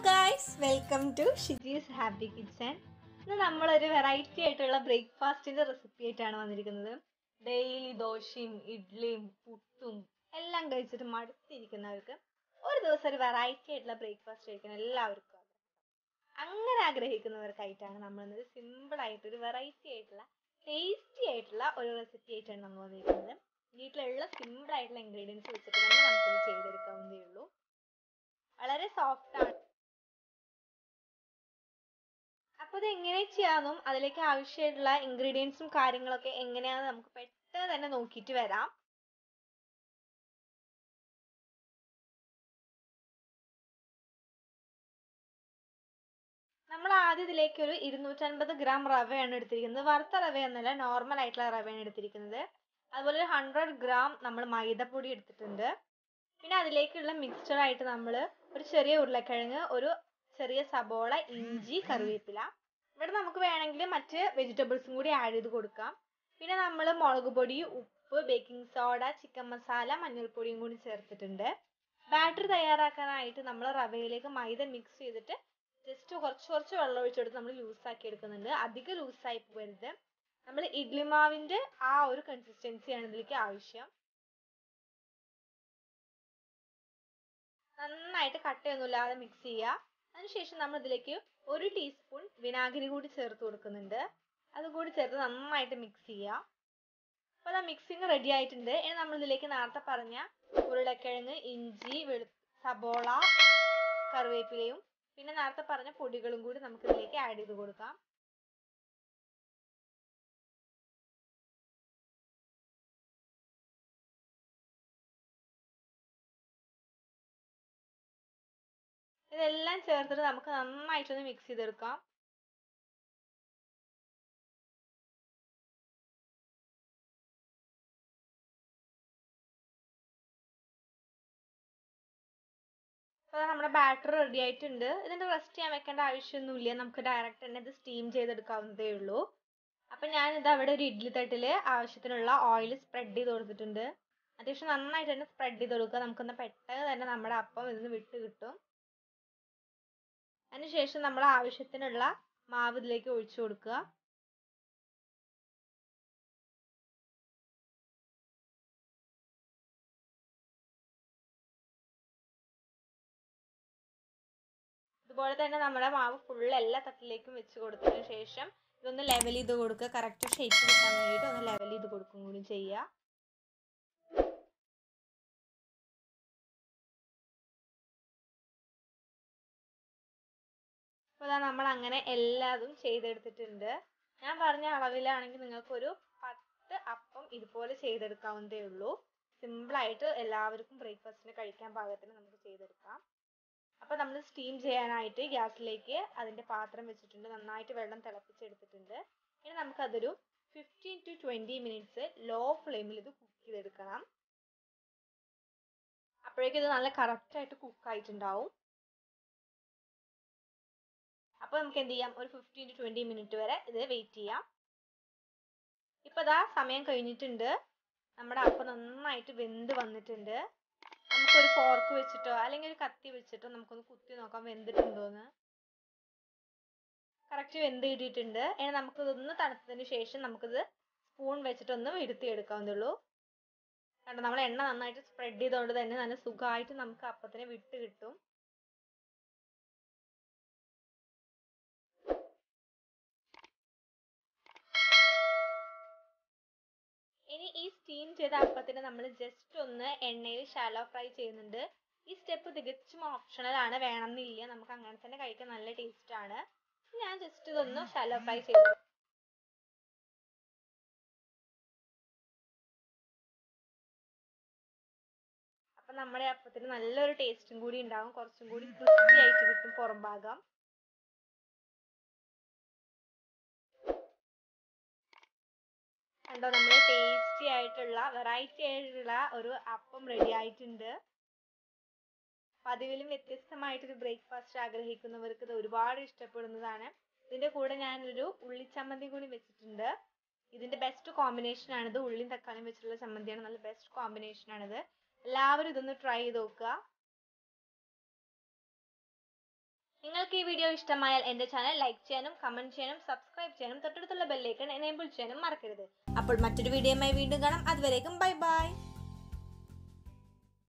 Guys welcome to Shiji's happy kitchen ഇന്ന് നമ്മളൊരു variety ആയിട്ടുള്ള ബ്രേക്ക്ഫാസ്റ്റിന്റെ റെസിപ്പി ആയിട്ടാണ് വന്നിരിക്കുന്നത് ഡെയിലി ദോശയും ഇഡ്ഡലിയും പുട്ടും എല്ലാം കഴിച്ചിട്ട് മടുത്തിരിക്കുന്നവർക്ക് ഒരു ദിവസം ഒരു വെറൈറ്റി ആയിട്ടുള്ള ബ്രേക്ക്ഫാസ്റ്റ് കഴിക്കണം എല്ലാവർക്കും ആഗ്രഹം. അങ്ങനെ ആഗ്രഹിക്കുന്നവർക്കായിട്ടാണ് നമ്മൾ ഇന്നൊരു സിമ്പിൾ ആയിട്ട് ഒരു വെറൈറ്റി ആയിട്ടുള്ള ടേസ്റ്റി ആയിട്ടുള്ള ഒരു റെസിപ്പി ആയിട്ടാണ് നമ്മൾ വന്നിരിക്കുന്നത് വീട്ടിലുള്ള സിമ്പിൾ ആയിട്ടുള്ള ഇൻഗ്രീഡിയൻസ് വെച്ചിട്ട് തന്നെ നമുക്കിത് ചെയ്തെടുക്കാവുന്നതേ ഉള്ളൂ വളരെ സോഫ്റ്റ് ആണ് അപ്പൊ ഇത് എങ്ങനെ ചെയ്യാന്നും അതിലേക്ക് ആവശ്യമായിട്ടുള്ള ഇൻഗ്രീഡിയൻസും കാര്യങ്ങളൊക്കെ എങ്ങനെയാണെന്ന് നമുക്ക് പെട്ടെന്ന് തന്നെ നോക്കിയിട്ട് വരാം നമ്മൾ ആദ്യം ഇതിലേക്ക് ഒരു ഇരുന്നൂറ്റൻപത് ഗ്രാം റവയാണ് എടുത്തിരിക്കുന്നത് വറുത്ത റവയൊന്നുമല്ല നോർമൽ ആയിട്ടുള്ള റവയാണ് എടുത്തിരിക്കുന്നത് അതുപോലെ ഒരു ഹൺഡ്രഡ് ഗ്രാം നമ്മൾ മൈദപ്പൊടി എടുത്തിട്ടുണ്ട് പിന്നെ അതിലേക്കുള്ള മിക്സ്ചർ ആയിട്ട് നമ്മൾ ഒരു ചെറിയ ഉരുളക്കിഴങ്ങ് ഒരു ചെറിയ സബോള ഇഞ്ചി കറിവേപ്പില ഇവിടെ നമുക്ക് വേണമെങ്കിൽ മറ്റ് വെജിറ്റബിൾസും കൂടി ആഡ് ചെയ്ത് കൊടുക്കാം പിന്നെ നമ്മൾ മുളക് പൊടി ഉപ്പ് ബേക്കിംഗ് സോഡ ചിക്കൻ മസാല മഞ്ഞൾപ്പൊടിയും കൂടി ചേർത്തിട്ടുണ്ട് ബാറ്റർ തയ്യാറാക്കാനായിട്ട് നമ്മൾ റവയിലേക്ക് മൈദ മിക്സ് ചെയ്തിട്ട് ജസ്റ്റ് കുറച്ച് കുറച്ച് വെള്ളം ഒഴിച്ചെടുത്ത് നമ്മൾ ലൂസാക്കി എടുക്കുന്നുണ്ട് അധികം ലൂസായി പോകരുത് നമ്മൾ ഇഡ്ലി മാവിന്റെ ആ ഒരു കൺസിസ്റ്റൻസിയാണ് ഇതിലേക്ക് ആവശ്യം നന്നായിട്ട് കട്ടയൊന്നുമില്ലാതെ മിക്സ് ചെയ്യുക അതിനുശേഷം നമ്മൾ ഇതിലേക്ക് ഒരു ടീസ്പൂൺ വിനാഗിരി കൂടി ചേർത്ത് കൊടുക്കുന്നുണ്ട് അതും കൂടി ചേർത്ത് നന്നായിട്ട് മിക്സ് ചെയ്യുക അപ്പോൾ ആ മിക്സിങ് റെഡി ആയിട്ടുണ്ട് ഇനി നമ്മൾ ഇതിലേക്ക് നേരത്തെ പറഞ്ഞ ഉരുളക്കിഴങ്ങ് ഇഞ്ചി വെളു സബോള കറിവേപ്പിലയും പിന്നെ നേരത്തെ പറഞ്ഞ പൊടികളും കൂടി നമുക്ക് ഇതിലേക്ക് ആഡ് ചെയ്ത് കൊടുക്കാം ഇതെല്ലാം ചേർത്തിട്ട് നമുക്ക് നന്നായിട്ടൊന്ന് മിക്സ് ചെയ്തെടുക്കാം അപ്പോൾ നമ്മുടെ ബാറ്റർ റെഡി ആയിട്ടുണ്ട് ഇതിന്റെ റെസ്റ്റ് ചെയ്യാൻ വെക്കേണ്ട ആവശ്യമൊന്നുമില്ല നമുക്ക് ഡയറക്റ്റ് തന്നെ ഇത് സ്റ്റീം ചെയ്തെടുക്കാവുന്നതേ ഉള്ളൂ അപ്പം ഞാനിത് അവിടെ ഒരു ഇഡ്ഡലി തട്ടിൽ ആവശ്യത്തിനുള്ള ഓയിൽ സ്പ്രെഡ് ചെയ്ത് കൊടുത്തിട്ടുണ്ട് അത്യാവശ്യം നന്നായിട്ട് തന്നെ സ്പ്രെഡ് ചെയ്ത് കൊടുക്കുക നമുക്കൊന്ന് പെട്ടെന്ന് തന്നെ നമ്മുടെ അപ്പം ഇതിന് വിട്ട് കിട്ടും അതിനുശേഷം നമ്മൾ ആവശ്യത്തിനുള്ള മാവ് ഇതിലേക്ക് ഒഴിച്ചു കൊടുക്കുക ഇതുപോലെ തന്നെ നമ്മുടെ മാവ് ഫുൾ എല്ലാ തട്ടിലേക്കും വെച്ച് കൊടുത്തതിന് ശേഷം ഇതൊന്ന് ലെവൽ ചെയ്ത് കൊടുക്കുക കറക്റ്റ് ഷേപ്പ് കിട്ടാൻ വേണ്ടിയിട്ട് ഒന്ന് ലെവൽ ചെയ്ത് കൊടുക്കും കൂടി ചെയ്യുക അപ്പോൾ ഇതാ നമ്മൾ അങ്ങനെ എല്ലാതും ചെയ്തെടുത്തിട്ടുണ്ട് ഞാൻ പറഞ്ഞ അളവിലാണെങ്കിൽ നിങ്ങൾക്കൊരു പത്ത് അപ്പം ഇതുപോലെ ചെയ്തെടുക്കാവുന്നതേ ഉള്ളൂ സിമ്പിളായിട്ട് എല്ലാവർക്കും ബ്രേക്ക്ഫാസ്റ്റിന് കഴിക്കാൻ പാകത്തിന് നമുക്ക് ചെയ്തെടുക്കാം അപ്പോൾ നമ്മൾ സ്റ്റീം ചെയ്യാനായിട്ട് ഗ്യാസിലേക്ക് അതിൻ്റെ പാത്രം വെച്ചിട്ടുണ്ട് നന്നായിട്ട് വെള്ളം തിളപ്പിച്ചെടുത്തിട്ടുണ്ട് ഇനി നമുക്കതൊരു fifteen to twenty minutes low ഫ്ലെയിമിൽ ഇത് കുക്ക് ചെയ്തെടുക്കണം അപ്പോഴേക്കും ഇത് നല്ല കറക്റ്റായിട്ട് കുക്കായിട്ടുണ്ടാവും അപ്പോൾ നമുക്ക് എന്ത് ചെയ്യാം ഒരു ഫിഫ്റ്റീൻ ടു ട്വൻറ്റി മിനിറ്റ് വരെ ഇത് വെയിറ്റ് ചെയ്യാം ഇപ്പോൾ ഇതാ സമയം കഴിഞ്ഞിട്ടുണ്ട് നമ്മുടെ അപ്പം നന്നായിട്ട് വെന്ത് വന്നിട്ടുണ്ട് നമുക്കൊരു ഫോർക്ക് വെച്ചിട്ടോ അല്ലെങ്കിൽ ഒരു കത്തി വെച്ചിട്ടോ നമുക്കൊന്ന് കുത്തി നോക്കാം വെന്തിട്ടുണ്ടോന്ന് കറക്റ്റ് വെന്ത് കിട്ടിയിട്ടുണ്ട് ഇനി നമുക്കിതൊന്ന് തണുത്തതിന് ശേഷം നമുക്കിത് സ്പൂൺ വെച്ചിട്ടൊന്ന് എടുത്തി എടുക്കാവുന്നുള്ളൂ കണ്ടോ നമ്മൾ എണ്ണ നന്നായിട്ട് സ്പ്രെഡ് ചെയ്തുകൊണ്ട് തന്നെ നല്ല സുഖമായിട്ട് നമുക്ക് അപ്പത്തിന് വിട്ട് കിട്ടും ഇനി ഈ സ്റ്റീം ചെയ്ത അപ്പത്തിന് നമ്മൾ ജസ്റ്റ് ഒന്ന് എണ്ണയിൽ ഷാലോ ഫ്രൈ ചെയ്യുന്നുണ്ട് ഈ സ്റ്റെപ്പ് തികച്ചും ഓപ്ഷണൽ ആണ് വേണമെന്നില്ല നമുക്ക് അങ്ങനെ തന്നെ കഴിക്കാൻ നല്ല ടേസ്റ്റ് ആണ് ഞാൻ ജസ്റ്റ് ഇതൊന്ന് ഷാലോ ഫ്രൈ ചെയ്തു അപ്പൊ നമ്മുടെ അപ്പത്തിന് നല്ലൊരു ടേസ്റ്റും കൂടി ഉണ്ടാവും കുറച്ചും കൂടി ക്രിസ്പി ആയിട്ട് കിട്ടും പുറം ഭാഗം കണ്ടോ നമ്മുടെ ടേസ്റ്റി ആയിട്ടുള്ള വെറൈറ്റി ആയിട്ടുള്ള ഒരു അപ്പം റെഡി ആയിട്ടുണ്ട് പതിവിലും വ്യത്യസ്തമായിട്ടൊരു ബ്രേക്ക്ഫാസ്റ്റ് ആഗ്രഹിക്കുന്നവർക്ക് ഇത് ഒരുപാട് ഇഷ്ടപ്പെടുന്നതാണ് ഇതിന്റെ കൂടെ ഞാനൊരു ഉള്ളിച്ചമ്മന്തി കൂടി വെച്ചിട്ടുണ്ട് ഇതിന്റെ ബെസ്റ്റ് കോമ്പിനേഷൻ ആണിത് ഉള്ളിയും തക്കാളിയും വെച്ചിട്ടുള്ള ചമ്മന്തിയാണ് നല്ല ബെസ്റ്റ് കോമ്പിനേഷൻ ആണിത് എല്ലാവരും ഇതൊന്ന് ട്രൈ ചെയ്ത് നോക്കുക നിങ്ങൾക്ക് ഈ വീഡിയോ ഇഷ്ടമായാൽ എൻ്റെ ചാനൽ ലൈക്ക് ചെയ്യാനും കമൻറ്റ് ചെയ്യാനും സബ്സ്ക്രൈബ് ചെയ്യാനും തൊട്ടടുത്തുള്ള ബെല്ലൈക്കൺ എനേബിൾ ചെയ്യാനും മറക്കരുത് അപ്പോൾ മറ്റൊരു വീഡിയോയുമായി വീണ്ടും കാണാം അതുവരേക്കും ബൈ ബൈ